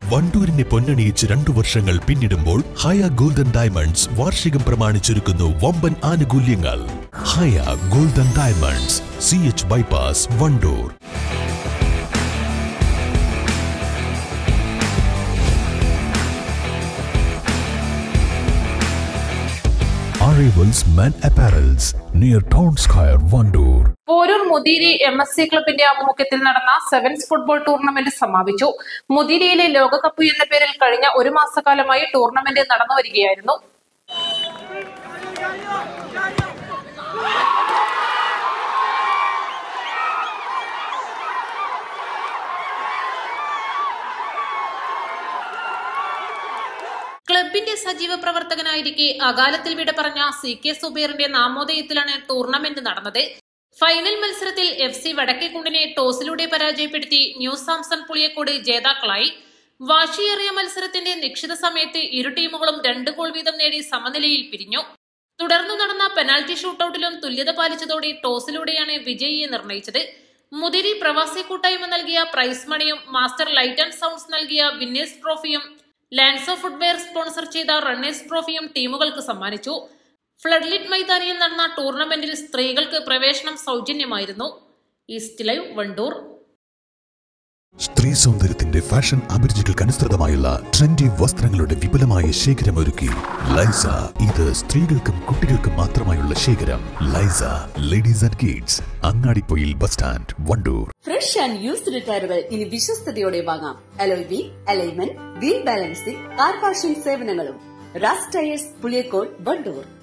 വണ്ടൂരിനെ പൊന്നണിയിച്ച് രണ്ടു വർഷങ്ങൾ പിന്നിടുമ്പോൾ ഹയ ഗോൾഡൻ ഡയമണ്ട്സ് വാർഷികം പ്രമാണിച്ചൊരുക്കുന്നു വമ്പൻ ആനുകൂല്യങ്ങൾ Haya golden diamonds C H bypass Vandoor Arrivals Men Apparels near Town Square, Vandoor. Poroor Muthiri M S C ക്ലബിന്റെ ആഭിമുഖ്യത്തിൽ നടന്ന സെവൻസ് ഫുട്ബോൾ ടൂർണമെന്റ് സമാപിച്ചു മുതിരിയിലെ ലോകകപ്പ് എന്ന പേരിൽ കഴിഞ്ഞ ഒരു മാസക്കാലമായി ടൂർണമെന്റ് നടന്നു വരികയായിരുന്നു ക്ലബിന്റെ സജീവ പ്രവർത്തകനായിരിക്കെ അകാലത്തിൽ വിട പറഞ്ഞ സി കെ സുബൈറിന്റെ നാമോദയത്തിലാണ് ടൂർണമെന്റ് നടന്നത് ഫൈനൽ മത്സരത്തിൽ എഫ് സി വടക്കേക്കുണ്ടിനെ ടോസിലൂടെ പരാജയപ്പെടുത്തി ന്യൂ സാംസൺ പുളിയക്കോട് ജേതാക്കളായി വാശിയേറിയ മത്സരത്തിന്റെ നിശ്ചിത സമയത്ത് ഇരു ടീമുകളും രണ്ട് ഗോൾ വീതം നേടി സമനിലയിൽ പിരിഞ്ഞു തുടർന്ന് നടന്ന പെനാൽറ്റി ഷൂട്ടൌട്ടിലും തുല്യത പാലിച്ചതോടെ ടോസിലൂടെയാണ് വിജയിയെ നിർണയിച്ചത് മുതിരി പ്രവാസി കൂട്ടായ്മ നൽകിയ പ്രൈസ് മണിയും മാസ്റ്റർ ലൈറ്റ് ആൻഡ് സൗണ്ട്സ് നൽകിയ വിന്നേഴ്സ് ട്രോഫിയും ലാൻസോ ഫുട്വെയർ സ്പോൺസർ ചെയ്ത റണ്ണേഴ്സ് ട്രോഫിയും ടീമുകൾക്ക് സമ്മാനിച്ചു ഫ്ലഡ്ലിറ്റ് മൈതാനിയിൽ നടന്ന ടൂർണമെന്റിൽ സ്ത്രീകൾക്ക് പ്രവേശനം സൗജന്യമായിരുന്നു ഈസ്റ്റ് ലൈവ് വണ്ടൂർ സ്ത്രീ സൗന്ദര്യത്തിന്റെ ഫാഷൻ അഭിരുചികൾക്കനുസൃതമായുള്ള ട്രെൻഡി വസ്ത്രങ്ങളുടെ വിപുലമായ ശേഖരമൊരുക്കി ലൈസ ഇത് സ്ത്രീകൾക്കും കുട്ടികൾക്കും മാത്രമായുള്ള ശേഖരം Laisa ladies and kids Angadipoyil bus stand Vandoor fresh and used ടയറുകൾ ഇനി വിശ്വസ്തയോടെ വാങ്ങാം alloy wheel alignment wheel balancing car washing സേവനങ്ങളും റാസ് ടയേഴ്സ് പുളിയക്കോട് വണ്ടൂർ